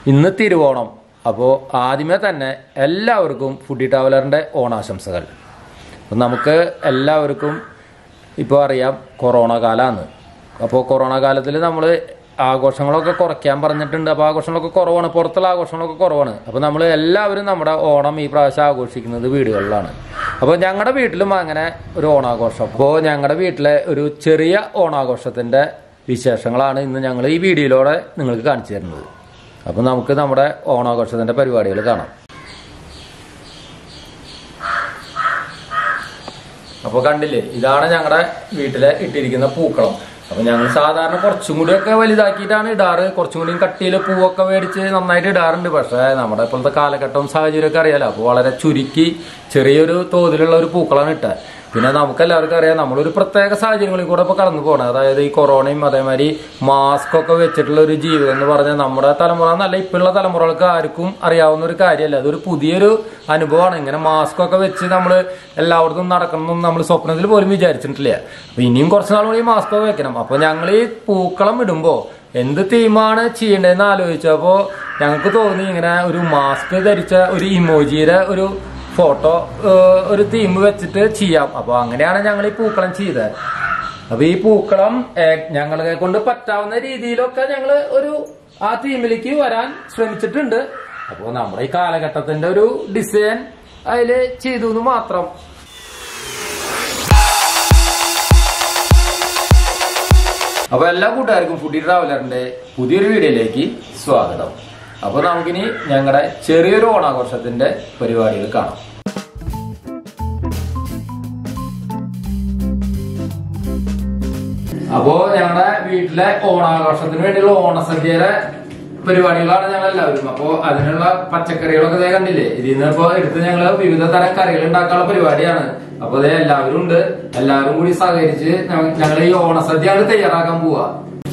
ഇന്ന് തിരുവോണം അപ്പോൾ ആദ്യമേ തന്നെ എല്ലാവർക്കും ഫുഡി ട്രാവലറിൻ്റെ ഓണാശംസകൾ അപ്പം നമുക്ക് എല്ലാവർക്കും ഇപ്പോൾ അറിയാം കൊറോണ കാലമാണ് അപ്പോൾ കൊറോണ കാലത്തിൽ നമ്മൾ ആഘോഷങ്ങളൊക്കെ കുറയ്ക്കാൻ പറഞ്ഞിട്ടുണ്ട് അപ്പോൾ ആഘോഷങ്ങളൊക്കെ കുറവാണ് പുറത്തുള്ള ആഘോഷങ്ങളൊക്കെ കുറവാണ് അപ്പോൾ നമ്മൾ എല്ലാവരും നമ്മുടെ ഓണം ഈ പ്രാവശ്യം ആഘോഷിക്കുന്നത് വീടുകളിലാണ് അപ്പോൾ ഞങ്ങളുടെ വീട്ടിലും അങ്ങനെ ഒരു ഓണാഘോഷം അപ്പോൾ ഞങ്ങളുടെ വീട്ടിലെ ഒരു ചെറിയ ഓണാഘോഷത്തിൻ്റെ വിശേഷങ്ങളാണ് ഇന്ന് ഞങ്ങൾ ഈ വീഡിയോയിലൂടെ നിങ്ങൾക്ക് കാണിച്ചു തരുന്നത് അപ്പോൾ നമുക്ക് നമ്മുടെ ഓണാഘോഷത്തിൻ്റെ പരിപാടികൾ കാണാം അപ്പോൾ കണ്ടില്ലേ ഇതാണ് ഞങ്ങളുടെ വീട്ടിലെ ഇട്ടിരിക്കുന്ന പൂക്കളം അപ്പൊ ഞങ്ങൾ സാധാരണ കുറച്ചും കൂടി ഒക്കെ വലുതാക്കിയിട്ടാണ് ഇടാറ് കുറച്ചും കൂടി കട്ടിയിൽ പൂവൊക്കെ മേടിച്ച് നന്നായിട്ട് ഇടാറുണ്ട് പക്ഷേ നമ്മുടെ ഇപ്പോഴത്തെ കാലഘട്ടവും സാഹചര്യമൊക്കെ അറിയാലോ അപ്പോൾ വളരെ ചുരുക്കി ചെറിയൊരു തോതിലുള്ള ഒരു പൂക്കളാണ് ഇട്ടത് പിന്നെ നമുക്ക് എല്ലാവർക്കും അറിയാം നമ്മളൊരു പ്രത്യേക സാഹചര്യങ്ങളിൽ കൂടെ ഇപ്പോൾ കടന്നു പോകണം അതായത് ഈ കൊറോണയും അതേമാതിരി മാസ്ക് ഒക്കെ വെച്ചിട്ടുള്ള ഒരു ജീവിതം എന്ന് പറഞ്ഞാൽ നമ്മുടെ തലമുറ എന്നല്ല ഇപ്പോഴുള്ള തലമുറകൾക്ക് ആർക്കും അറിയാവുന്ന ഒരു കാര്യമല്ല അതൊരു പുതിയൊരു അനുഭവമാണ് ഇങ്ങനെ മാസ്ക് ഒക്കെ വെച്ച് നമ്മൾ എല്ലായിടത്തും നടക്കണം നമ്മൾ സ്വപ്നത്തിൽ പോലും വിചാരിച്ചിട്ടില്ല അപ്പൊ ഇനിയും കുറച്ച് നാൾ കൂടി മാസ്ക് ഒക്കെ വെക്കണം അപ്പൊ ഞങ്ങൾ ഈ പൂക്കളം ഇടുമ്പോൾ എന്ത് തീമാണ് ചെയ്യേണ്ടതെന്ന് ആലോചിച്ചപ്പോൾ ഞങ്ങൾക്ക് തോന്നി ഇങ്ങനെ ഒരു മാസ്ക് ധരിച്ച ഒരു ഇമോജിയുടെ ഒരു ഫോട്ടോ ഒരു തീം വെച്ചിട്ട് ചെയ്യാം അപ്പോൾ അങ്ങനെയാണ് ഞങ്ങൾ ഈ പൂക്കളം ചെയ്തത് അപ്പൊ ഈ പൂക്കളം ഏഹ്, ഞങ്ങളെ കൊണ്ട് പറ്റാവുന്ന രീതിയിലൊക്കെ ഞങ്ങൾ ഒരു ആ തീമിലേക്ക് വരാൻ ശ്രമിച്ചിട്ടുണ്ട് അപ്പോൾ നമ്മുടെ ഈ കാലഘട്ടത്തിന്റെ ഒരു ഡിസൈൻ അതിൽ ചെയ്തു എന്ന് മാത്രം അപ്പൊ എല്ലാ കൂട്ടുകാർക്കും ഫുഡി ട്രാവലറിന്റെ പുതിയൊരു വീഡിയോയിലേക്ക് സ്വാഗതം അപ്പൊ നമുക്കിനി ഞങ്ങളുടെ ചെറിയൊരു ഓണാഘോഷത്തിന്റെ പരിപാടികൾ കാണാം അപ്പോ ഞങ്ങളുടെ വീട്ടിലെ ഓണാഘോഷത്തിന് വേണ്ടിയുള്ള ഓണസദ്യയുടെ പരിപാടികളാണ് ഞങ്ങൾ എല്ലാവരും അപ്പോ അതിനുള്ള പച്ചക്കറികളൊക്കെ ദേ കണ്ടില്ലേ ഇതിൽ നിന്ന് ഇപ്പോ എടുത്ത് ഞങ്ങള് വിവിധ തരം കറികൾ ഉണ്ടാക്കാനുള്ള പരിപാടിയാണ് അപ്പൊ ദേ എല്ലാവരും ഉണ്ട് എല്ലാവരും കൂടി സഹകരിച്ച് ഞങ്ങൾ ഈ ഓണസദ്യയാണ് തയ്യാറാക്കാൻ പോവാ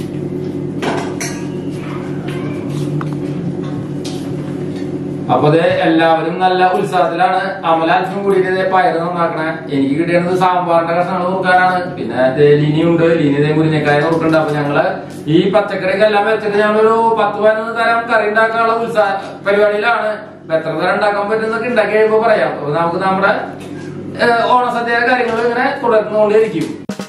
അപ്പൊ ദേ എല്ലാവരും നല്ല ഉത്സാഹത്തിലാണ് അമലാൽഫും കൂടിയിട്ട് ദേ പയറ് നന്നാക്കണേ എനിക്ക് കിട്ടിയത് സാമ്പാറിന്റെ കഷ്ണങ്ങൾ നോക്കാനാണ് പിന്നെ ദേ ലിനിയുണ്ട് ലിനി ദേ മുരിഞ്ഞക്കായ നോക്കുന്നുണ്ട് അപ്പൊ ഞങ്ങള് ഈ പച്ചക്കറിയൊക്കെ എല്ലാം വെച്ചിട്ട് ഞങ്ങളൊരു പത്ത് പതിനൊന്ന് തരം കറി ഉണ്ടാക്കാനുള്ള ഉത്സാഹ പരിപാടിയിലാണ് അപ്പൊ എത്ര തരം ഉണ്ടാക്കാൻ പറ്റുന്നൊക്കെ ഉണ്ടാക്കി കഴിയുമ്പോ പറയാം അപ്പൊ നമുക്ക് നമ്മുടെ ഏഹ്, ഓണസദ്യയുടെ കാര്യങ്ങൾ ഇങ്ങനെ തുടർന്നുകൊണ്ടിരിക്കും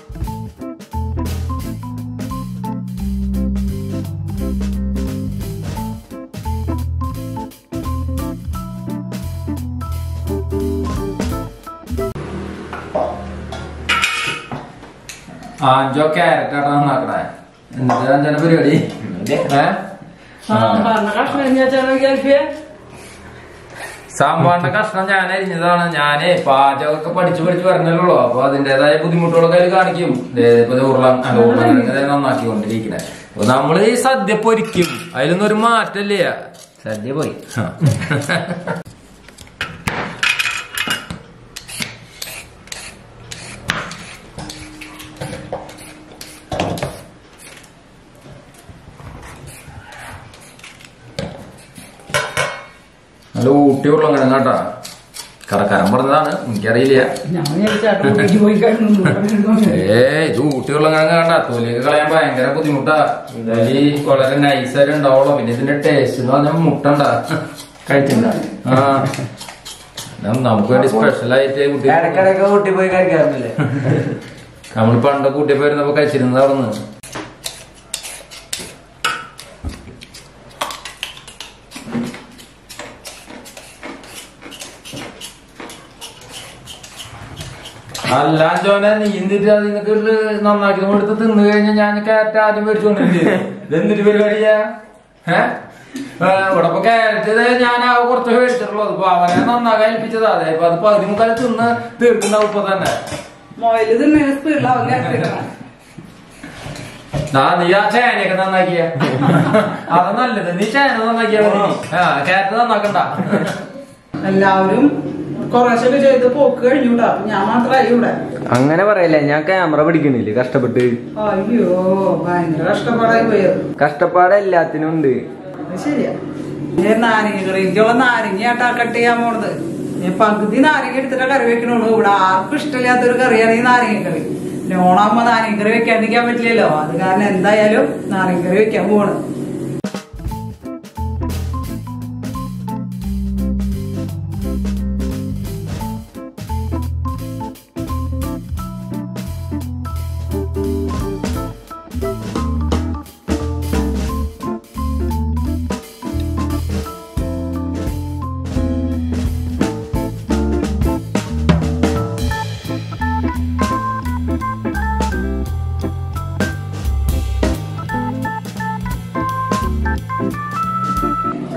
അഞ്ചോ ക്യാരറ്റ് ആട്ടോ നന്നാക്കണേ എന്നിട്ട് അഞ്ചന പരിപാടി ഏഹ് സാമ്പാറിന്റെ കഷ്ണം കഴിഞ്ഞാൽ കേൾപ്പിയ സാമ്പാറിന്റെ കഷ്ണം ഞാൻ അരിഞ്ഞതാണ് ഞാനേ പാചകമൊക്കെ പഠിച്ചു പഠിച്ചു വരുന്നല്ലോ അപ്പൊ അതിന്റേതായ ബുദ്ധിമുട്ടുകളൊക്കെ അതിൽ കാണിക്കും ദേ ഇപ്പൊ ദേ ഉരുളൻ അല്ല ഉരുളൻ നന്നാക്കിക്കൊണ്ടിരിക്കണേ അപ്പൊ നമ്മള് ഈ സദ്യ പൊരിക്കും അതിലൊന്നും ഒരു മാറ്റമില്ല സദ്യ പോയി നല്ല ഊട്ടി ഉരുളൻ കിടങ്ങാട്ടാ കറക്കാരൻ പറഞ്ഞതാണ് എനിക്കറിയില്ല ഞാൻ ചേട്ടൻ പോയി കഴിഞ്ഞു ഏ ഇത് ഊട്ടിയുള്ള കണ്ട തൊലിയൊക്കെ കളയാൻ ഭയങ്കര ബുദ്ധിമുട്ടാ തൊലി വളരെ നൈസായിട്ട് ഉണ്ടാവുള്ളൂ പിന്നെ ഇതിന്റെ ടേസ്റ്റ് എന്ന് പറഞ്ഞാൽ മുട്ടണ്ട കഴിച്ചിട്ടുണ്ടോ ആ നം- നമുക്ക് വേണ്ടി സ്പെഷ്യൽ ആയിട്ട് കുട്ടി ഇടക്കിടക്ക് ഊട്ടി പോയി കഴിക്കാറില്ലേ നമ്മൾ പണ്ട് കൂട്ടിയപ്പോ വരുന്നപ്പോ കഴിച്ചിരുന്നത് അവിടെ നിന്ന് അല്ല ജോനെ നീ എന്നിട്ട് അത് നിനക്ക് ഒരു നന്നാക്കി എടുത്ത് തിന്നു കഴിഞ്ഞാൽ ഞാൻ ക്യാരറ്റ് ആദ്യം മേടിച്ചുകൊണ്ടിരിക്കും ഇതെന്തൊരു പരിപാടിയാ ഏഹ് ഇവിടെ ഇപ്പൊ ക്യാരറ്റ് ഇത് ഞാൻ ആ കുറച്ച് മേടിച്ചിട്ടുള്ളൂ അപ്പൊ അവനെ നന്നാക്കാൻ ഏൽപ്പിച്ചതാ അതെ ഇപ്പൊ അത് പകുതി മുക്കാൽ തിന്ന് തീർക്കുണ്ടാവും ഇപ്പൊ തന്നെ മൊയില് തിന്നതിന് സ്പീഡിൽ അവൻ കേട്ടിരിക്കണം ആ നീ ആ ചേനയൊക്കെ നന്നാക്കിയ അത് നല്ലത് നീ ചേന നന്നാക്കിയാ മതി ആ ക്യാരറ്റ് നന്നാക്കണ്ട എല്ലാവരും കുറേശ്ശൊക്കെ ചെയ്ത് പോക്ക് കഴിഞ്ഞൂടാ അപ്പൊ ഞാൻ മാത്രമായി ഇവിടെ അങ്ങനെ പറയല്ലേ ഞാൻ ക്യാമറ പിടിക്കണില്ലേ കഷ്ടപ്പെട്ട് അയ്യോ ഭയങ്കര കഷ്ടപ്പാടായി പോയത് കഷ്ടപ്പാട് എല്ലാത്തിനും ഉണ്ട് അത് ശരിയാ ഞാൻ നാരങ്ങ കറി എനിക്കുള്ള നാരങ്ങയാട്ടാ കട്ട് ചെയ്യാൻ പോണത് ഞാൻ പകുതി നാരങ്ങ എടുത്തിട്ട് കറി വെക്കണുള്ളൂ ഇവിടെ ആർക്കും ഇഷ്ടമില്ലാത്തൊരു കറിയാണ് ഈ നാരങ്ങ കറി പിന്നെ ഓണാകുമ്പോ നാരങ്ങ കറി വെക്കാണ്ടിരിക്കാൻ പറ്റില്ലല്ലോ അത് കാരണം എന്തായാലും നാരങ്ങ കറി വെക്കാൻ പോണ്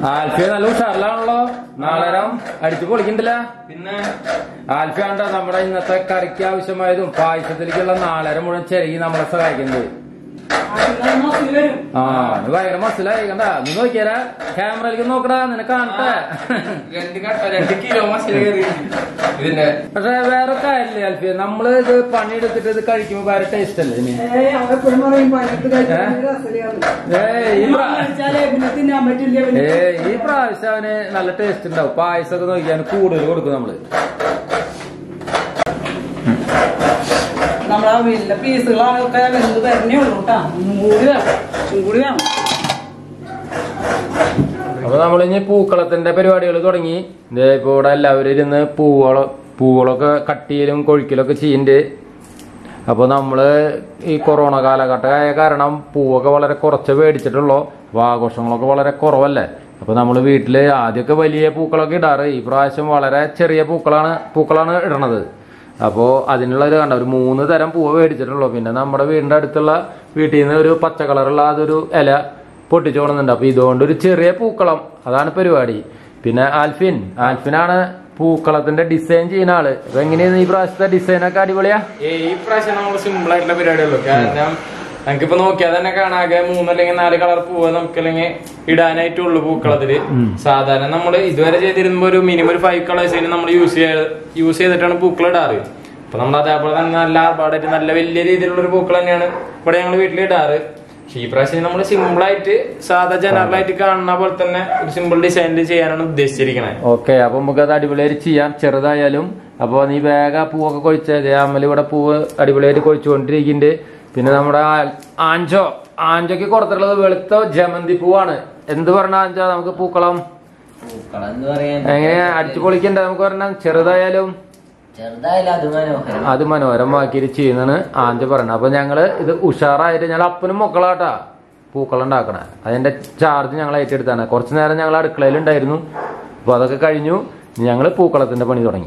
ആൽഫിയ നല്ല ഉഷാറിലാണല്ലോ നാളേരം അടിച്ചു പൊളിക്കണ്ടല്ല പിന്നെ ആൽഫിയ കണ്ടോ നമ്മുടെ ഇന്നത്തെ കറിക്ക് ആവശ്യമായതും പായസത്തിലേക്കുള്ള നാളേരം മുഴുവൻ ചെരുകി നമ്മളെ സഹായിക്കുന്നത് വരും ആ ഇത് ഭയങ്കര മനസ്സിലായി കണ്ട നീ നോക്കിയാരാ ക്യാമറയിലേക്ക് നോക്കടാ നിനക്ക് കാണട്ടെ രണ്ട് കട്ട രണ്ട് കിലോ മസാല കയറി ഇതിന്റെ പക്ഷെ വേറെ കാര്യമില്ല ആൽഫിയ നമ്മള് ഇത് പണിയെടുത്തിട്ട് ഇത് കഴിക്കുമ്പോ വേറെ ടേസ്റ്റ് അല്ലേ ഇനി ഏയ് അവരെപ്പോഴും പറയും പണിയെടുത്ത് കഴിച്ചാൽ ഏ? രസമില്ലാന്ന്. ഏയ് ഈ പ്രാ- കഴിച്ചാലേ പിന്നെ തിന്നാൻ പറ്റില്ല പിന്നെ. ഏയ് ഈ പ്രാവശ്യം അവന് നല്ല ടേസ്റ്റ് ഉണ്ടാവും പായസമൊക്കെ നോക്കിയാൽ കൂടുതൽ കൊടുക്കും നമ്മള് നമ്മളെ വലിയ പീസുകളൊക്കെ വെന്ത് തരണേ ഉള്ളൂ കേട്ടാ ഒന്നും കൂടി വേണം ഒന്നും കൂടി വേണം അപ്പൊ നമ്മളിനി പൂക്കളത്തിന്റെ പരിപാടികൾ തുടങ്ങി ദേ ഇപ്പൊ ഇവിടെ എല്ലാവരും ഇരുന്ന് പൂവള പൂവുകളൊക്കെ കട്ട് ചെയ്യലും കൊഴിക്കലൊക്കെ ചെയ്യുന്നുണ്ട് അപ്പോൾ നമ്മള് ഈ കൊറോണ കാലഘട്ടമായ കാരണം പൂവൊക്കെ വളരെ കുറച്ച് മേടിച്ചിട്ടുള്ളൂ അപ്പൊ ആഘോഷങ്ങളൊക്കെ വളരെ കുറവല്ലേ അപ്പൊ നമ്മൾ വീട്ടില് ആദ്യമൊക്കെ വലിയ പൂക്കളൊക്കെ ഇടാറ് ഈ പ്രാവശ്യം വളരെ ചെറിയ പൂക്കളാണ് പൂക്കളാണ് ഇടണത് അപ്പോൾ അതിനുള്ള ഒരു കണ്ട ഒരു മൂന്ന് തരം പൂവ് മേടിച്ചിട്ടുള്ളൂ പിന്നെ നമ്മുടെ വീടിന്റെ അടുത്തുള്ള വീട്ടിൽ നിന്ന് ഒരു പച്ച കളറുള്ള അതൊരു ഇല പൊട്ടിച്ചു കൊടുക്കുന്നുണ്ട് അപ്പൊ ഇതുകൊണ്ട് ഒരു ചെറിയ പൂക്കളം അതാണ് പരിപാടി പിന്നെ ആൽഫിൻ ആൽഫിനാണ് പൂക്കളത്തിന്റെ ഡിസൈൻ ചെയ്യുന്ന ആള് അപ്പൊ എങ്ങനെയാണ് ഈ പ്രാവശ്യത്തെ ഡിസൈൻ ഒക്കെ അടിപൊളിയാ ഏയ് ഈ പ്രാവശ്യം നമ്മൾ സിമ്പിൾ ആയിട്ടുള്ള പരിപാടിയുള്ളൂ കാരണം നമുക്കിപ്പോ നോക്കിയാൽ തന്നെ കാണാകെ മൂന്നല്ലെങ്കിൽ നാല് കളർ പൂവ് നമുക്കല്ലെങ്കിൽ ഇടാനായിട്ടുള്ളൂ പൂക്കളത്തില് സാധാരണ നമ്മൾ ഇതുവരെ ചെയ്തിരുമ്പോ ഒരു മിനിമം ഒരു ഫൈവ് കളേഴ്സിന് നമ്മൾ യൂസ് ചെയ്ത് യൂസ് ചെയ്തിട്ടാണ് പൂക്കൾ ഇടാറ് അപ്പൊ നമ്മൾ അതേപോലെ തന്നെ നല്ല ആർഭാടായിട്ട് നല്ല വലിയ രീതിയിലുള്ള ഒരു പൂക്കൾ തന്നെയാണ് ഇവിടെ ഞങ്ങൾ വീട്ടിൽ ഇടാറ് പക്ഷെ ഈ പ്രാവശ്യം നമ്മൾ സിമ്പിൾ ആയിട്ട് സാധാ ജനറൽ ആയിട്ട് കാണുന്ന പോലെ തന്നെ ഒരു സിമ്പിൾ ഡിസൈനിൽ ചെയ്യാനാണ് ഉദ്ദേശിച്ചിരിക്കുന്നത് ഓക്കെ അപ്പൊ നമുക്ക് അത് അടിപൊളിയായിട്ട് ചെയ്യാം ചെറുതായാലും അപ്പൊ നീ വേഗ പൂവൊക്കെ കൊഴിച്ചത് അമ്മല് ഇവിടെ പൂവ് അടിപൊളിയായിട്ട് കൊഴിച്ചുകൊണ്ടിരിക്കുന്നുണ്ട് പിന്നെ നമ്മുടെ ആ- ആഞ്ചോ ആഞ്ചോക്ക് കൊടുത്തിട്ടുള്ളത് വെളുത്ത ജമന്തി പൂവാണ് എന്ത് പറഞ്ഞ ആഞ്ചോ നമുക്ക് പൂക്കളം പൂക്കളം എന്ന് പറയാൻ എങ്ങനെ അടിച്ചു പൊളിക്കണ്ടേ നമുക്ക് പറഞ്ഞാൽ ചെറുതായാലും ചെറുതായാലും അത് മനോഹരം അത് മനോഹരമാക്കിയിട്ട് ചെയ്യുന്നതാണ് ആഞ്ച പറയുന്നത് അപ്പൊ ഞങ്ങള് ഇത് ഉഷാറായിട്ട് ഞങ്ങൾ അപ്പനും മക്കളാട്ടാ പൂക്കളം ഉണ്ടാക്കണേ അതിന്റെ ചാർജ് ഞങ്ങൾ ഏറ്റെടുത്താണ് കുറച്ചു നേരം ഞങ്ങൾ അടുക്കളയിൽ ഉണ്ടായിരുന്നു അപ്പൊ അതൊക്കെ കഴിഞ്ഞു ഞങ്ങൾ പൂക്കളത്തിന്റെ പണി തുടങ്ങി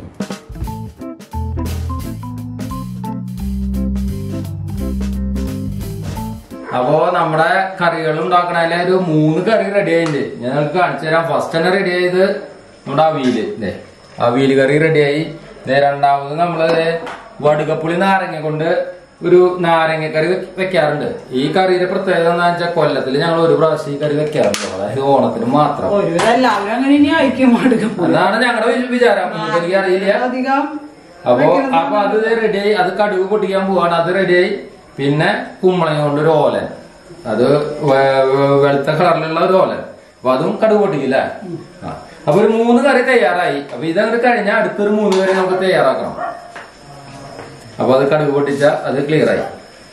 അപ്പോ നമ്മുടെ കറികൾ ഉണ്ടാക്കണതിലെ ഒരു മൂന്ന് കറി റെഡി ആയിട്ടുണ്ട് ഞാൻ നിങ്ങൾക്ക് കാണിച്ചു തരാം ഫസ്റ്റ് തന്നെ റെഡി ആയത് നമ്മുടെ അവിയല് ഇതേ അവിയല് കറി റെഡിയായി ഇതേ രണ്ടാമത് നമ്മള് ദേ വടുകപ്പുളി നാരങ്ങ കൊണ്ട് ഒരു നാരങ്ങ കറി വെക്കാറുണ്ട് ഈ കറിയുടെ പ്രത്യേകത എന്താ വെച്ചാൽ കൊല്ലത്തിൽ ഞങ്ങൾ ഒരു പ്രാവശ്യം ഈ കറി വെക്കാറുണ്ട് അതായത് ഓണത്തിന് മാത്രം ഒരുവിധം എല്ലാവരും അങ്ങനെ ഇനി അയക്കും അടുക്കും അതാണ് ഞങ്ങളുടെ വലിയ വിചാരം എനിക്ക് അറിയില്ല അധികം അപ്പൊ അപ്പൊ അത് റെഡിയായി അത് കടുക് പൊട്ടിക്കാൻ പോവാണ് അത് റെഡിയായി പിന്നെ കുമ്പളങ്ങ കൊണ്ട് ഒരു ഓലൻ അത് വെ- വെ- വെളുത്ത കളറിലുള്ള ഒരു ഓലൻ അപ്പൊ അതും കടുക് പൊട്ടിക്കില്ല ആ. അപ്പൊ ഒരു മൂന്ന് കറി തയ്യാറായി അപ്പൊ ഇതങ്ങോട്ട് കഴിഞ്ഞാൽ അടുത്തൊരു മൂന്ന് കറി നമുക്ക് തയ്യാറാക്കണം അപ്പൊ അത് കടുക് പൊട്ടിച്ച അത് ക്ലിയർ ആയി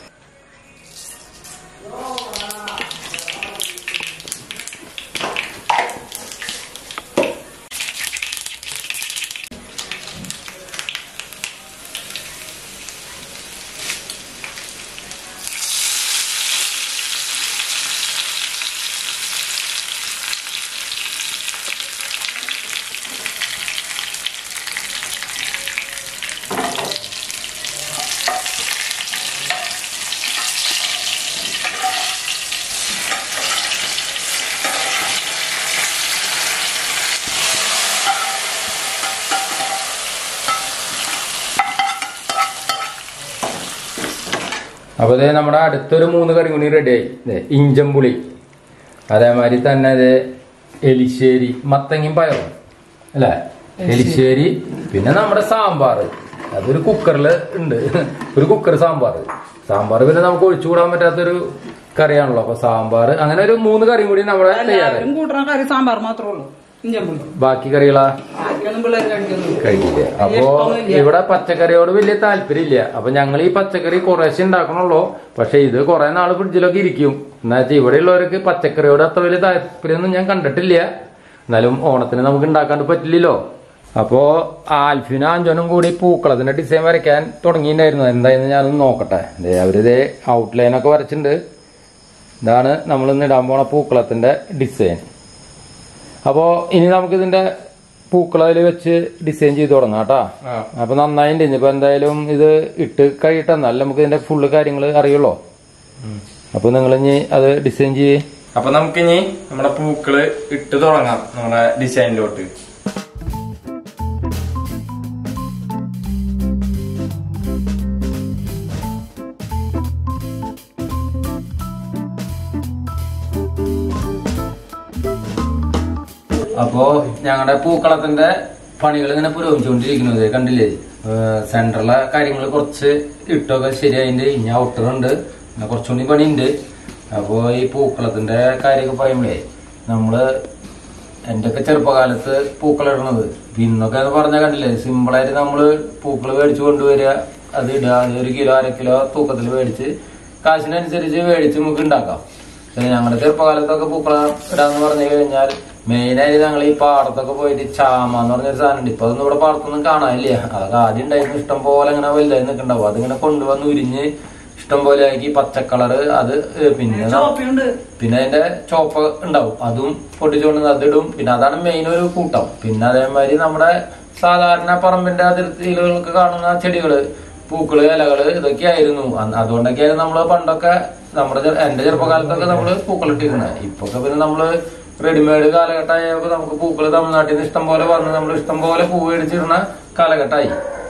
അപ്പൊ ദേ നമ്മുടെ അടുത്തൊരു മൂന്ന് കറി കൂടി റെഡിയായി ദേ ഇഞ്ചമ്പുളി അതേമാതിരി തന്നെ ഇത് എലിശ്ശേരി മത്തങ്ങയും പയറും അല്ലേ എലിശ്ശേരി പിന്നെ നമ്മുടെ സാമ്പാർ അതൊരു കുക്കറിൽ ഉണ്ട് ഒരു കുക്കർ സാമ്പാർ സാമ്പാർ പിന്നെ നമുക്ക് ഒഴിച്ചുകൂടാൻ പറ്റാത്തൊരു കറിയാണല്ലോ അപ്പൊ സാമ്പാർ അങ്ങനെ ഒരു മൂന്ന് കറിയും കൂടി നമ്മുടെ തയ്യാറായി എല്ലാവരും കൂട്ടണ കറി സാമ്പാർ മാത്രമേ ഉള്ളൂ ഇഞ്ചമ്പുള്ളി ബാക്കി കറികളാ ആർക്കൊന്നും പിള്ളേർ കഴിക്കുന്നില്ല കഴിക്കില്ല അപ്പോ ഇഷ്ടമൊന്നുമില്ല. ഇവിടെ പച്ചക്കറിയോട് വലിയ താല്പര്യമില്ല അപ്പൊ ഞങ്ങൾ ഈ പച്ചക്കറി കുറേശ്ശെ ഉണ്ടാക്കണുള്ളൂ പക്ഷെ ഇത് കുറെ നാള് ഫ്രിഡ്ജിലൊക്കെ ഇരിക്കും എന്നാ വെച്ചാൽ ഇവിടെ ഉള്ളവർക്ക് പച്ചക്കറിയോട് അത്ര വലിയ താല്പര്യമൊന്നും ഞാൻ കണ്ടിട്ടില്ല എന്നാലും ഓണത്തിന് നമുക്ക് ഉണ്ടാക്കാണ്ട് പറ്റില്ലല്ലോ അപ്പോ ആൽഫിനും അഞ്ചനും കൂടി പൂക്കളത്തിന്റെ ഡിസൈൻ വരയ്ക്കാൻ തുടങ്ങിയിട്ടുണ്ടായിരുന്നു എന്തായെന്ന് ഞാനൊന്ന് നോക്കട്ടെ ദേ അവരിത് ഔട്ട്ലൈൻ ഒക്കെ വരച്ചിട്ടുണ്ട് ഇതാണ് നമ്മൾ ഇന്ന് ഇടാൻ പോണ പൂക്കളത്തിന്റെ ഡിസൈൻ അപ്പോ ഇനി നമുക്ക് ഇതിന്റെ പൂക്കളതിൽ വെച്ച് ഡിസൈൻ ചെയ്ത് തുടങ്ങാം കേട്ടാ അപ്പൊ നന്നായിട്ടുണ്ട് ഇനിയിപ്പോ എന്തായാലും ഇത് ഇട്ട് കഴിയട്ടെ എന്നാലും നമുക്ക് ഇതിന്റെ ഫുള്ള് കാര്യങ്ങൾ അറിയുള്ളൂ അപ്പൊ നിങ്ങൾ ഇനി അത് ഡിസൈൻ ചെയ്യേ അപ്പൊ നമുക്കിനി നമ്മുടെ പൂക്കള് ഇട്ട് തുടങ്ങാം നമ്മുടെ ഡിസൈനിലോട്ട് അപ്പോ ഞങ്ങളുടെ പൂക്കളത്തിന്റെ പണികൾ ഇങ്ങനെ പുരോഗമിച്ചുകൊണ്ടിരിക്കുന്നത് കണ്ടില്ലേ സെന്ററിലെ കാര്യങ്ങൾ കുറച്ച് ഇട്ടൊക്കെ ശരിയായിട്ടുണ്ട് ഇനി ഔട്ടർ ഉണ്ട് പിന്നെ കുറച്ചുകൂടി പണിയുണ്ട് അപ്പോ ഈ പൂക്കളത്തിന്റെ കാര്യമൊക്കെ പറയുമ്പോഴേ നമ്മള് എന്റെ ഒക്കെ ചെറുപ്പകാലത്ത് പൂക്കൾ ഇടണത് ഇന്നൊക്കെ എന്ന് പറഞ്ഞാൽ കണ്ടില്ലേ സിമ്പിളായിട്ട് നമ്മള് പൂക്കൾ മേടിച്ചു കൊണ്ടുവരിക അത് ഇടുക അത് ഒരു കിലോ അര കിലോ തൂക്കത്തിൽ മേടിച്ച് കാശിനനുസരിച്ച് മേടിച്ച് നമുക്ക് ഉണ്ടാക്കാം പക്ഷേ ഞങ്ങളുടെ ചെറുപ്പകാലത്തൊക്കെ പൂക്കള ഇടാന്ന് പറഞ്ഞു കഴിഞ്ഞാൽ മെയിനായിട്ട് ഞങ്ങൾ ഈ പാടത്തൊക്കെ പോയിട്ട് ചാമ എന്ന് പറഞ്ഞൊരു സാധനം ഉണ്ട് ഇപ്പൊ അതൊന്നും ഇവിടെ പാടത്തൊന്നും കാണാനില്ല അതൊക്കെ ആദ്യം ഉണ്ടായിരുന്നു ഇഷ്ടം പോലെ ഇങ്ങനെ വലുതായി നിൽക്കണ്ടാവും അതിങ്ങനെ കൊണ്ടുവന്ന് ഉരിഞ്ഞ് ഇഷ്ടം പോലെ ആക്കി പച്ചക്കളറ് അത് ഏ, പിന്നെ ന- ചോപ്പിയുണ്ട് പിന്നെ അതിന്റെ ചോപ്പ് ഉണ്ടാവും അതും പൊട്ടിച്ചുകൊണ്ട് അതിടും പിന്നെ അതാണ് മെയിൻ ഒരു കൂട്ടം പിന്നെ അതേമാതിരി നമ്മുടെ സാധാരണ പറമ്പിന്റെ അതിർത്തിയിലൊക്കെ കാണുന്ന ചെടികള് പൂക്കള് ഇലകള് ഇതൊക്കെ ആയിരുന്നു അന്ന് അതുകൊണ്ടൊക്കെയായിരുന്നു നമ്മള് പണ്ടൊക്കെ നമ്മുടെ ചെറു- എന്റെ ചെറുപ്പകാലത്തൊക്കെ നമ്മള് പൂക്കളിട്ടിരുന്നത് ഇപ്പൊക്കെ പിന്നെ നമ്മള് റെഡിമെയ്ഡ് കാലഘട്ടമായപ്പോ നമുക്ക് പൂക്കള് തമിഴ്നാട്ടിൽ നിന്ന് ഇഷ്ടം പോലെ വന്ന് നമ്മൾ ഇഷ്ടം പോലെ പൂ മേടിച്ചിരുന്ന കാലഘട്ടമായി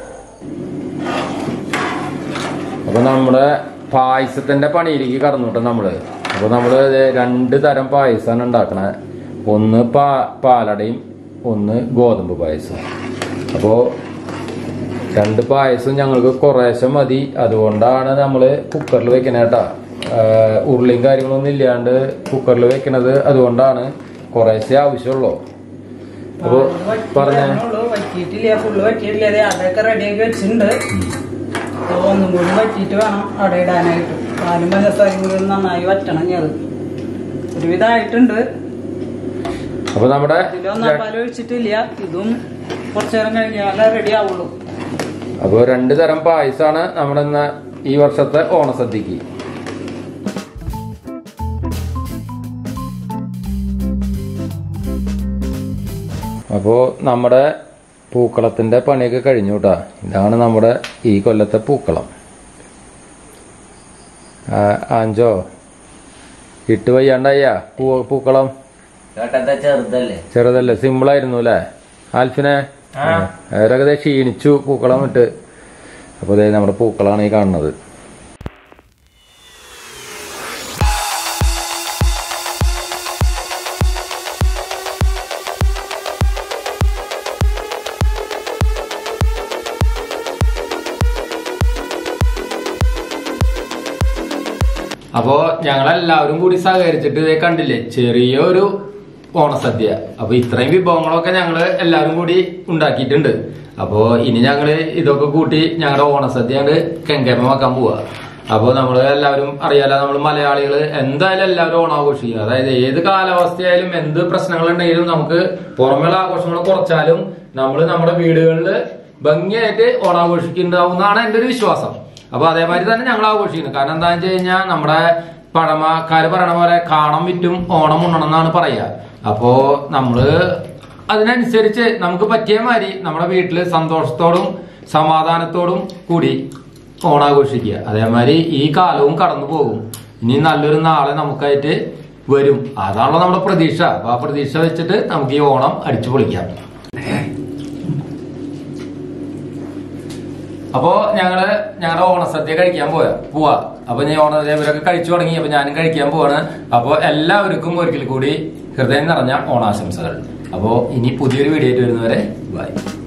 അപ്പൊ നമ്മുടെ പായസത്തിന്റെ പണിയിലേക്ക് കടന്നു കേട്ടോ നമ്മള് അപ്പൊ നമ്മള് ദേ രണ്ട് തരം പായസമാണ് ഉണ്ടാക്കണേ ഒന്ന് പാ പാലടയും ഒന്ന് ഗോതമ്പ് പായസം അപ്പോ രണ്ട് പായസം ഞങ്ങൾക്ക് കുറേശ്ശെ മതി അതുകൊണ്ടാണ് നമ്മള് കുക്കറിൽ വെക്കണേ കേട്ടാ ആഹ് ഉരുളിയും കാര്യങ്ങളൊന്നും ഇല്ലാണ്ട് കുക്കറിൽ വെക്കണത് അതുകൊണ്ടാണ് കുറേശ്ശെ ആവശ്യമുള്ളൂ അപ്പൊ പറഞ്ഞ വറ്റിക്കാനുള്ളൂ. വറ്റിയിട്ടില്ല ഫുള്ള് വറ്റിയിട്ടില്ല ദേ അതൊക്കെ റെഡിയാക്കി വെച്ചിട്ടുണ്ട് അപ്പൊ ഒന്നും കൂടി വറ്റിയിട്ട് വേണം അവിടെ ഇടാനായിട്ട് പാലും പഞ്ചസാരയും കൂടി ഒന്ന് നന്നായി വറ്റണം ഞാൻ ഒരുവിധമായിട്ടുണ്ട് അപ്പൊ നമ്മുടെ ഇതിലൊന്നും പാൽ ഒഴിച്ചിട്ടില്ല ഇതും കുറച്ചു നേരം കഴിഞ്ഞാലേ റെഡി ആവുള്ളൂ അപ്പോൾ രണ്ട് തരം പായസമാണ് നമ്മുടെ ഇന്ന് ഈ വർഷത്തെ ഓണസദ്യക്ക് അപ്പോൾ നമ്മുടെ പൂക്കളത്തിന്റെ പണിയൊക്കെ കഴിഞ്ഞു കേട്ടാ ഇതാണ് നമ്മുടെ ഈ കൊല്ലത്തെ പൂക്കളം ആ, ആഞ്ചോ ഇട്ട് വയ്യാണ്ടയ്യ പൂ പൂക്കളം കേട്ടത്തെ ചെറുതല്ലേ ചെറുതല്ലേ സിമ്പിൾ ആയിരുന്നു അല്ലേ ആൽഫിനെ അവരൊക്കെ ദേ ക്ഷീണിച്ചു പൂക്കളം ഇട്ട് അപ്പൊ ദേ നമ്മുടെ പൂക്കളാണ് ഈ കാണുന്നത് അപ്പോ ഞങ്ങളെല്ലാവരും കൂടി സഹകരിച്ചിട്ട് ഇതേ കണ്ടില്ലേ ചെറിയൊരു ഓണസദ്യ അപ്പൊ ഇത്രയും വിഭവങ്ങളൊക്കെ ഞങ്ങള് എല്ലാവരും കൂടി ഉണ്ടാക്കിയിട്ടുണ്ട് അപ്പോ ഇനി ഞങ്ങള് ഇതൊക്കെ കൂട്ടി ഞങ്ങളുടെ ഓണസദ്യ ഞങ്ങള് കെങ്കേമമാക്കാൻ പോവാ അപ്പോ നമ്മള് എല്ലാവരും അറിയാലോ നമ്മൾ മലയാളികള് എന്തായാലും എല്ലാവരും ഓണം ആഘോഷിക്കുക അതായത് ഏത് കാലാവസ്ഥയായാലും എന്ത് പ്രശ്നങ്ങൾ ഉണ്ടെങ്കിലും നമുക്ക് പുറമെയുള്ള ആഘോഷങ്ങൾ കുറച്ചാലും നമ്മൾ നമ്മുടെ വീടുകളിൽ ഭംഗിയായിട്ട് ഓണം ആഘോഷിക്കുന്നുണ്ടാവുന്നതാണ് എന്റെ ഒരു വിശ്വാസം അപ്പൊ അതേമാതിരി തന്നെ ഞങ്ങൾ ആഘോഷിക്കുന്നു കാരണം എന്താണെന്ന് വെച്ച് കഴിഞ്ഞാൽ നമ്മുടെ പഴമക്കാര് പറയണ പോലെ കാണം വിറ്റും ഓണം ഉണ്ണണം എന്നാണ് പറയുക അപ്പോ നമ്മള് അതിനനുസരിച്ച് നമുക്ക് പറ്റിയ മാതിരി നമ്മുടെ വീട്ടില് സന്തോഷത്തോടും സമാധാനത്തോടും കൂടി ഓണാഘോഷിക്കുക അതേമാതിരി ഈ കാലവും കടന്നു പോകും ഇനി നല്ലൊരു നാളെ നമുക്കായിട്ട് വരും അതാണല്ലോ നമ്മുടെ പ്രതീക്ഷ അപ്പൊ ആ പ്രതീക്ഷ വെച്ചിട്ട് നമുക്ക് ഈ ഓണം അടിച്ചു പൊളിക്കാം അപ്പോ ഞങ്ങള് ഞങ്ങളുടെ ഓണസദ്യ കഴിക്കാൻ പോയാ പോവാ അപ്പൊ ഞാൻ ഓണസദ്യ ഇവരൊക്കെ കഴിച്ചു തുടങ്ങി അപ്പൊ ഞാനും കഴിക്കാൻ പോവാണ് അപ്പൊ എല്ലാവർക്കും ഒരിക്കൽ കൂടി ഹൃദയം നിറഞ്ഞ ഓണാശംസകൾ അപ്പോ ഇനി പുതിയൊരു വീഡിയോ ആയിട്ട് വരുന്നവരെ ബൈ